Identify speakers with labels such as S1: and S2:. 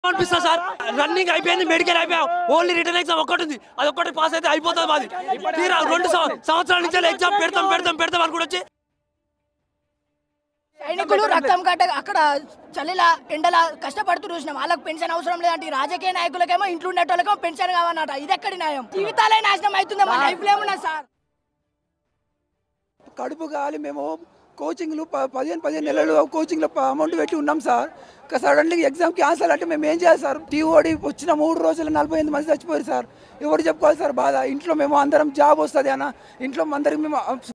S1: అనిపిస్తుంది sir running అయిపోయింది medical అయిపోయాం ఓన్లీ రిటర్న్ ఎగ్జామ్ ఒక్కటి ఉంది అది ఒక్కటి పాస్ అయితే అయిపోతుంది మాది తీరా రెండు సంవ- సంవత్సరాల నుంచి ఎగ్జామ్ పెడతాం పెడతాం పెడతాం అని కూడా వచ్చి
S2: సైనికులు రక్తం కట్ట అక్కడ చలిలా ఎండలా కష్టపడుతూ చూసినాం వాళ్ళకి పెన్షన్ అవసరం లేదంటే ఈ రాజకీయ నాయకులకేమో ఇంట్లో ఉండేటోళ్ళకేమో పెన్షన్ కావాలన్నట ఇది ఎక్కడి న్యాయం జీవితాలే నాశనం అవుతుంది మా లైఫ్ లో ఏమున్నా సార్
S3: కడుపు కాలి మేము కోచింగ్లు ప- పదిహేను పదిహేను నెలలు కోచింగ్లో ప- అమౌంట్ పెట్టి ఉన్నాం సార్ ఇంకా సడన్లీ ఎగ్జామ్ క్యాన్సల్ అంటే మేము ఏం చేయాలి సార్ టీఓడి వచ్చిన మూడు రోజులు నలభై ఎనిమిది మంది చచ్చిపోయారు సార్ ఎవరు చెప్పుకోవాలి సార్ బాధ ఇంట్లో మేము అందరం జాబ్ వస్తుంది అన్న ఇంట్లో అందరికి మేము